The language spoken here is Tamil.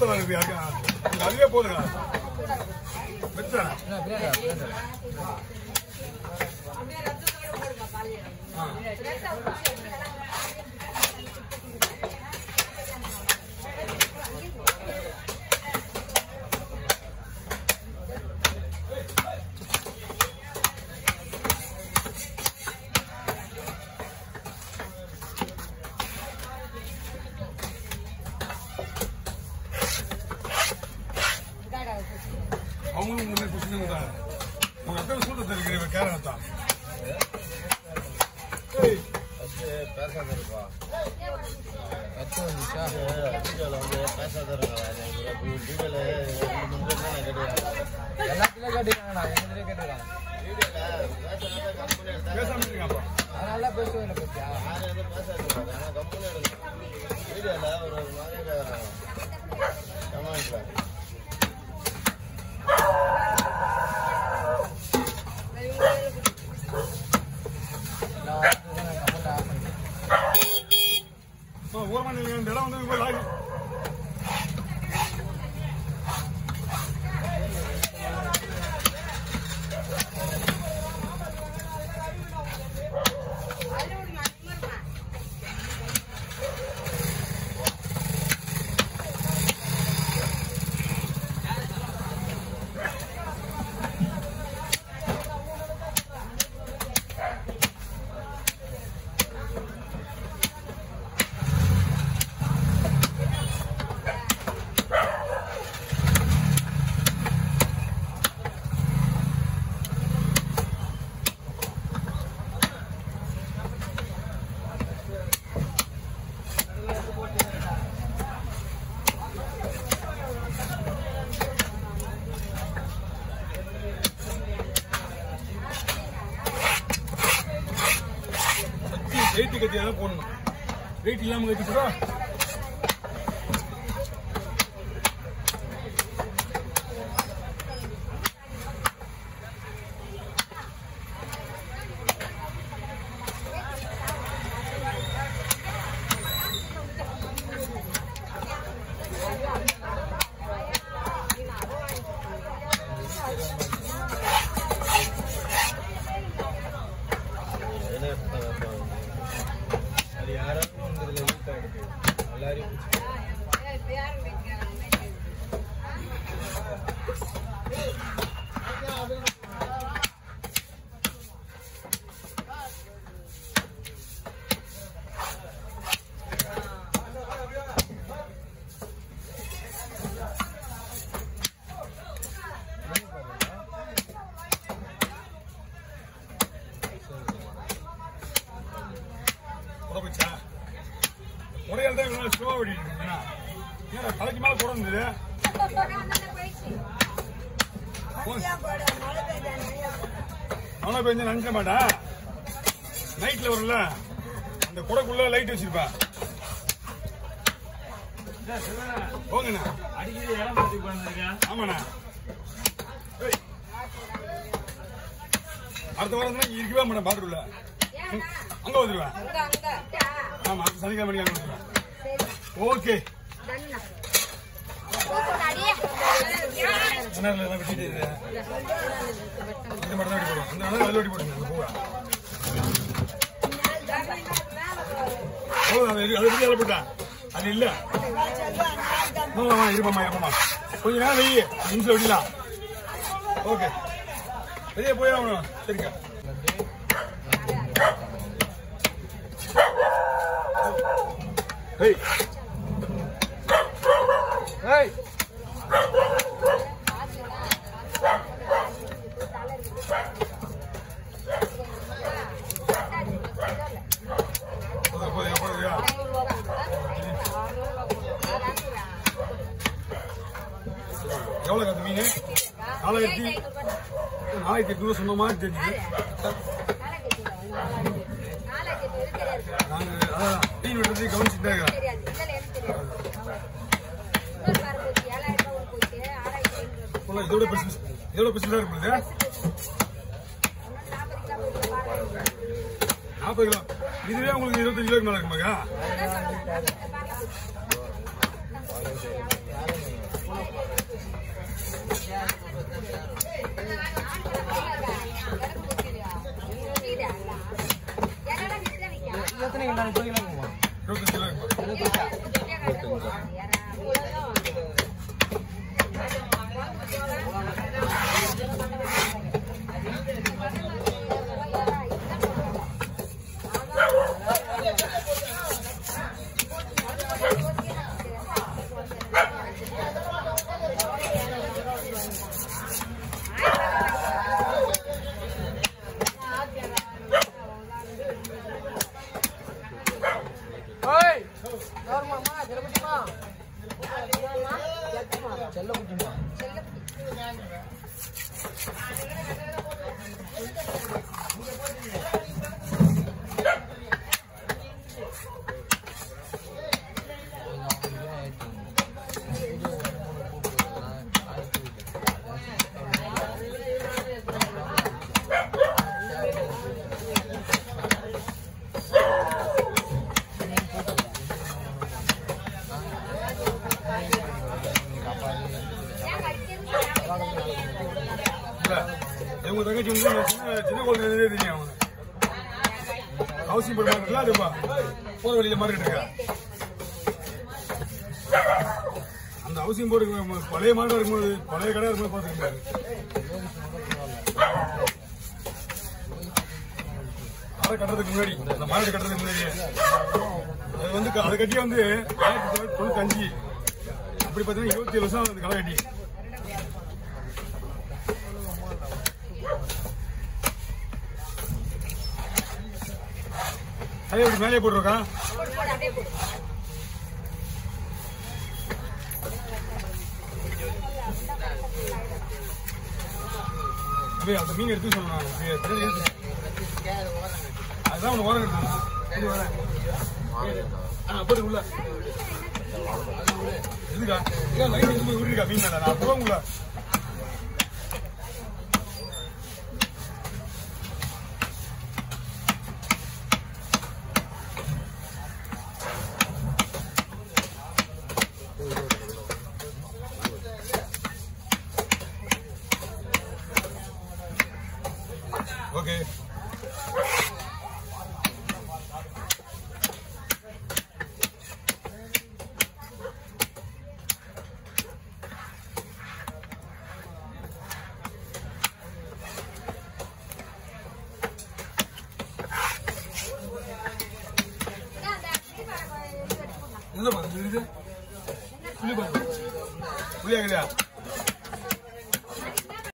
ஊத்தலாம் இருக்கு யாருக்கா? உங்களுக்கு அதுவே போதுங்க வச்சா அவங்களும் உங்களை குடிச்சுன்னு தான் உங்க அத்தனை சூட்டத்தை இருக்கிற கேரளா தான் ஏய், பேசாத இருப்பா வீடியோல வந்து பேசாத இருக்கா வீடியோல ரெண்டு மூணு பேர் நான் கேட்டுக்கிறேன் எல்லாத்துலயும் கேட்டுக்காங்கண்ணா எங்க கேட்டுக்கிறாங்க வீடியோல பேசாத கம்பெனி எடுத்தா பேசாம இருக்காப்பா அதனால பேசுவேன் இல்லை பத்தியா யாரும் எதுவும் பேசாத இருக்காங்க ஆனா கம்பெனி எடுக்கணும் வீடியோல ஒரு ஒரு மாதிரி கேட்கறாங்க கமெண்ட்ல நான் வந்து நான் கமெண்ட் ஆஃப் பண்ணிட்டேன் ஓரமான இந்த இடம் வந்து இவ்வளவு லாரி வெயிட் கட்டியா தான் போடணும் வெயிட் இல்லாம கட்டி கூட அது யாராவது வந்து இதில் வீக் ஆகிடுது எல்லாரையும் உடம்புச்சா உடையால் தான் இவ்வளவு ஸ்லோவா ஓடிட்டு இருக்கீங்க ஏன் தலைக்கு மேல கூட இருந்தது மழை பெஞ்சு நினைக்க மாட்டேன் நைட்ல வரும்ல அந்த குடைக்குள்ள லைட் வச்சிருப்பேன் போங்கண்ணா அடிக்கடி இடம் பார்த்து உட்கார்ந்துருக்கேன் ஆமாண்ணா ஏய். அடுத்த வாரம் தான் இங்க இருக்கவே மாட்டேன் பாத்துக்குள்ள அங்க வந்துருவேன் ஆமா அடுத்த சனிக்கிழமை மணிக்கு அங்க வந்துருவேன் ஓகே நேரில் எல்லாம் வெட்டிட்டு இது இது மட்டும் தான் வெட்டி போடுவோம் அந்த நாள் அதில் வெட்டி போடுங்க அந்த பூவை அவ்வளோ அது அது எப்படி போட்டேன் அது இல்ல ஆமா இருப்பம்மா இருப்பம்மா கொஞ்ச நேரம் வெய்ய நிமிஷம் வெட்டிலாம் ஓகே வெளியே போய் ஆகணும் சரிங்க ஹேய் ஏய் போதும், போதும், போதும், போதும். எவ்வளவு கத்து மீன் நாலாயிரத்தி நாலாயிரத்தி எட்நூறு சொன்ன மாதிரி தெரிஞ்சுது நாங்க அதான் மீன் வெட்டுறது கவனிச்சுட்டு தான் இருக்கிறேன் போல இதோட பெருசு இதோட பெருசு தான் இருக்குது நாற்பது கிலோ இதுவே உங்களுக்கு இருபத்தஞ்சு கிலோக்கு மேல இருக்குமாக்கா யாரும் செல்ல குட்டிமா இல்ல, இவங்க தங்கச்சி வந்து இந்த சின்ன சின்ன குழந்தைலே தெரியும் அவங்க ஹவுசிங் போர்டு மார்க்கெட்ல அதுப்பா போற வழியில மார்க்கெட் இருக்கா அந்த ஹவுசிங் போர்டு பழைய மார்க்கெட் இருக்கும்போது பழைய கடை இருக்கும்போது பார்த்துருக்காரு அதை கட்டுறதுக்கு முன்னாடி அந்த மார்க்கெட் கட்டுறதுக்கு முன்னாடி அது வந்து அதை கட்டி வந்து ஆயிரத்தி தொள்ளாயிரத்தி தொண்ணூத்தஞ்சு அப்படி பார்த்தீங்கன்னா இருபத்தி ஏழு வருஷம் அந்த கடை கட்டி அதே இப்படி மேலே போட்டுருக்கான் அப்படியே அந்த மீன் எடுத்து சொல்லணும் அப்படியே பின்னாடி எடுத்து. அதுதான் உனக்கு ஓரம் எடுக்கணும் இது வரேன் ஆ போட்டு உள்ள எதுக்கா ஏன் லைன் எடுத்து போய் விட்டுருக்கா மீன் மேல நான் போக உள்ள ஓகே என்ன பண்ணுறது புள்ளி பண்ணு புள்ளியா கிடையா